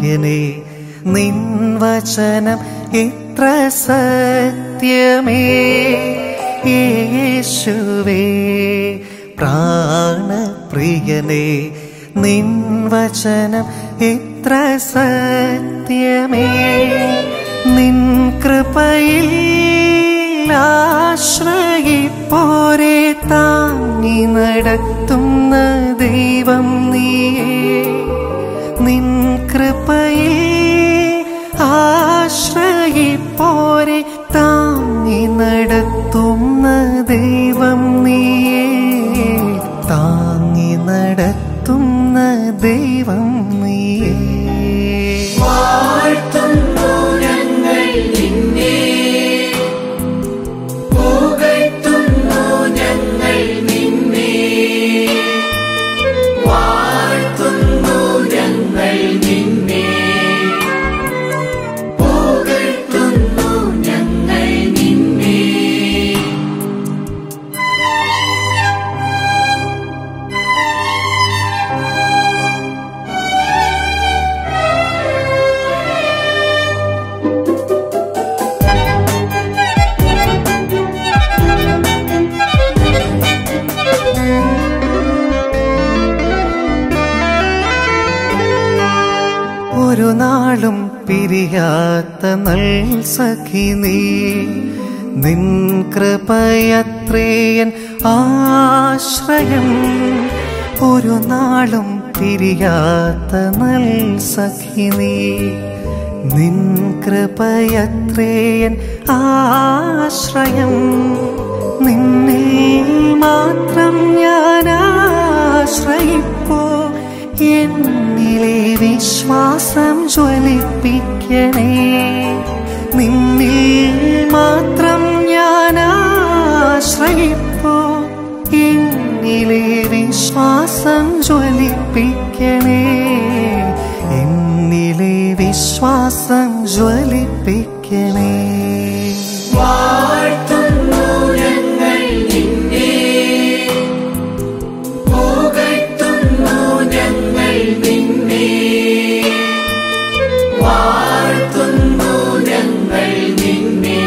പ്രിയനെ നിൻ വചനം എത്ര സത്യമേ യേശുവേ പ്രാണപ്രിയനെ നിൻ വചനം എത്ര സത്യമേ നിൻ കൃപയിൽ ആശ്രയിപ്പോരെ താങ്ങി നടത്തുന്ന ദൈവം നീയേ നിൻ കൃപയിൽ ആശ്രയിപ്പോരെ താങ്ങി നടത്തുന്ന ദൈവം നീയേ താങ്ങി നടത്തുന്ന ദൈവം നീയേ വാഴ്ത്തുന്നു ഞങ്ങൾ നിന്നെ പുകഴ്ത്തുന്നു ഞങ്ങൾ നിന്നെ വാഴ്ത്തുന്നു ഞങ്ങൾ നിന്നെ പുകഴ്ത്തുന്നു ഞങ്ങൾ നിന്നെ ഒരു നാളും പിരിയാത്ത നൽ സഖി നീ നിൻ കൃപയത്രേയൻ ആശ്രയം ഒരു നാളും പിരിയാത്ത നൽ സഖി നീ നിൻ കൃപയത്രേയൻ ആശ്രയം നിന്നിൽ മാത്രം ഞാൻ ആശ്രയിപ്പോ എന്നിലെ വിശ്വാസം ജ്വലിപ്പിക്കണേ നിന്നിൽ മാത്രം ഞാൻ ആശ്രയിപ്പോ എന്നിലെ വിശ്വാസം ജ്വലിപ്പിക്കണേ എന്നിലെ വിശ്വാസം ജ്വലിപ്പിക്കണേ വാഴ്ത്തുന്നു ഞങ്ങൾ നിന്നെ പുകഴ്ത്തുന്നു ഞങ്ങൾ നിന്നെ വാഴ്ത്തുന്നു ഞങ്ങൾ നിന്നെ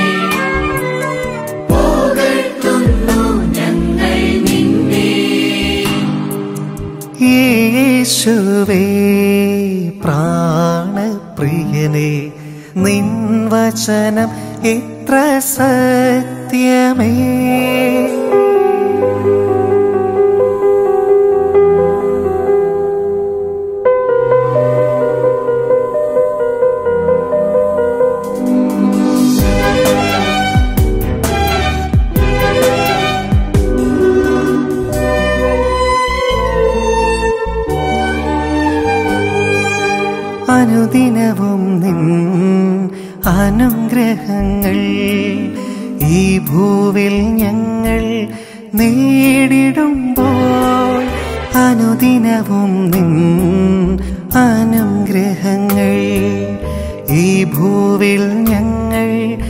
പുകഴ്ത്തുന്നു ഞങ്ങൾ നിന്നെ യേശുവേ പ്രാണപ്രിയനെ നിൻ വചനം എത്ര സത്യമേ അനുദിനവും നിൻ അനുഗ്രഹങ്ങൾ ഈ ഭൂവിൽ ഞങ്ങൾ നേടിടുമ്പോൾ അനുദിനവും നിൻ അനുഗ്രഹങ്ങൾ ഈ ഭൂവിൽ ഞങ്ങൾ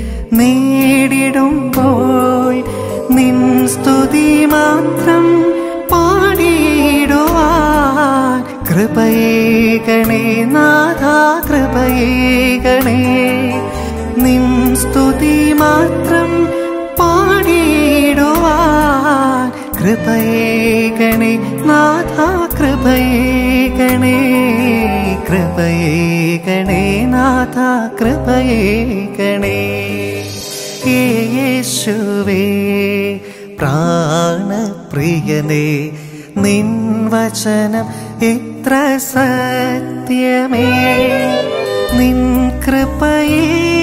നേടിടുമ്പോൾ നിൻ സ്തുതി മാത്രം പാടിയിടുവാൻ കൃപയേകണേ നാഥ കൃപയേകണേ നിൻ സ്തുതി മാത്രം പാടിയിടുവാൻ കൃപയേകണേ നാഥ കൃപയേകണേ കൃപയേകണേ നാഥ കൃപയേകണേ യേശുവേ പ്രാണപ്രിയനെ നിൻ വചനം എത്ര സത്യമേ നിൻ കൃപയിൽ